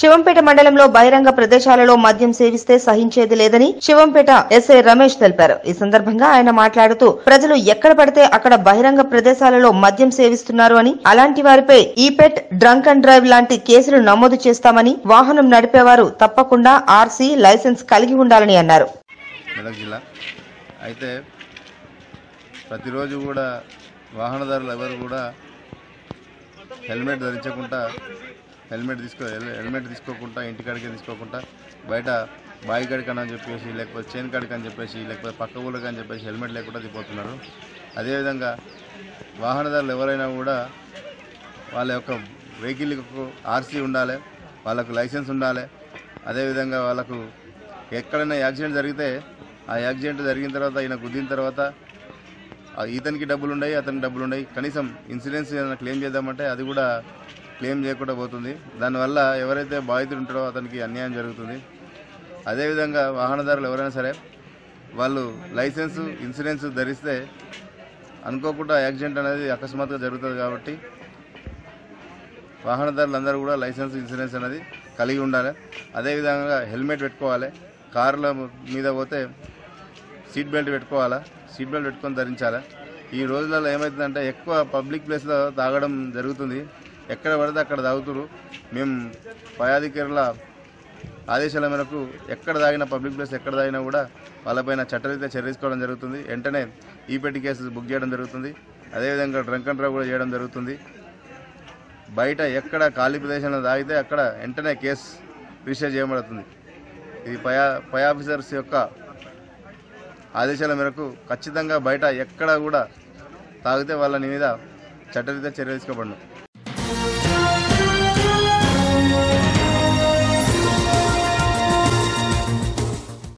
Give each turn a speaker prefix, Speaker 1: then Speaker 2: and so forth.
Speaker 1: శివంపేట మండలంలో బహిరంగ ప్రదేశాలలో మద్యం సేవిస్తే సహించేది లేదని శివంపేట ఎస్ఐ రమేష్ తెలిపారు ఈ సందర్భంగా ఆయన మాట్లాడుతూ ప్రజలు ఎక్కడ పడితే అక్కడ బహిరంగ ప్రదేశాలలో మద్యం సేవిస్తున్నారు అని అలాంటి వారిపై ఈపెట్ డ్రంక్ అండ్ డ్రైవ్ లాంటి కేసులు నమోదు చేస్తామని వాహనం నడిపేవారు తప్పకుండా ఆర్సీ లైసెన్స్ కలిగి ఉండాలని అన్నారు
Speaker 2: మెదక్ జిల్లా అయితే ప్రతిరోజు కూడా వాహనదారులు ఎవరు కూడా హెల్మెట్ ధరించకుండా హెల్మెట్ తీసుకో హెల్- హెల్మెట్ తీసుకోకుండా ఇంటికాడికి తీసుకోకుండా బయట బావి కాడికి అని చెప్పేసి లేకపోతే చేను కాడికి అని చెప్పేసి లేకపోతే పక్క ఊళ్ళకి అని చెప్పేసి హెల్మెట్ లేకుండా దిగిపోతున్నారు అదేవిధంగా వాహనదారులు ఎవరైనా కూడా వాళ్ళ యొక్క వెహికల్కు ఆర్సీ ఉండాలి వాళ్ళకు లైసెన్స్ ఉండాలి అదేవిధంగా వాళ్ళకు ఎక్కడైనా యాక్సిడెంట్ జరిగితే ఆ యాక్సిడెంట్ జరిగిన తర్వాత ఈయన గుద్దిన తర్వాత ఆ ఇతనికి డబ్బులు ఉన్నాయి అతనికి డబ్బులు ఉన్నాయి కనీసం ఇన్సూరెన్స్ ఏదైనా క్లెయిమ్ చేద్దామంటే అది కూడా క్లెయిమ్ చేయకుండా పోతుంది దానివల్ల ఎవరైతే బాధితుడు ఉంటాడో అతనికి అన్యాయం జరుగుతుంది అదేవిధంగా వాహనదారులు ఎవరైనా సరే వాళ్ళు లైసెన్స్ ఇన్సూరెన్స్ ధరిస్తే అనుకోకుండా యాక్సిడెంట్ అనేది అకస్మాత్తుగా జరుగుతుంది కాబట్టి వాహనదారులందరూ కూడా లైసెన్స్ ఇన్సూరెన్స్ అనేది కలిగి ఉండాలి అదేవిధంగా హెల్మెట్ పెట్టుకోవాలి కార్ల మీద పోతే సీట్ బెల్ట్ పెట్టుకోవాలా సీట్ బెల్ట్ పెట్టుకొని ధరించాలి ఈ రోజులలో ఏమవుతుందంటే ఎక్కువ పబ్లిక్ ప్లేస్లో తాగడం జరుగుతుంది ఎక్కడ పడితే అక్కడ తాగుతురు మేము పయాధికారుల ఆదేశాల మేరకు ఎక్కడ తాగినా పబ్లిక్ ప్లేస్ ఎక్కడ తాగినా కూడా వాళ్ళపైన చట్టరీత్యా చర్య తీసుకోవడం జరుగుతుంది వెంటనే ఈపెట్టి కేసు బుక్ చేయడం జరుగుతుంది అదేవిధంగా డ్రంక్ అండ్ డ్రైవ్ కూడా చేయడం జరుగుతుంది బయట ఎక్కడ ఖాళీ ప్రదేశంలో తాగితే అక్కడ వెంటనే కేసు రిజిస్టర్ చేయబడుతుంది ఇది పయా పై ఆఫీసర్స్ యొక్క ఆదేశాల మేరకు ఖచ్చితంగా బయట ఎక్కడ కూడా తాగితే వాళ్ళ మీద చట్టరీత్యా చర్య తీసుకోబడను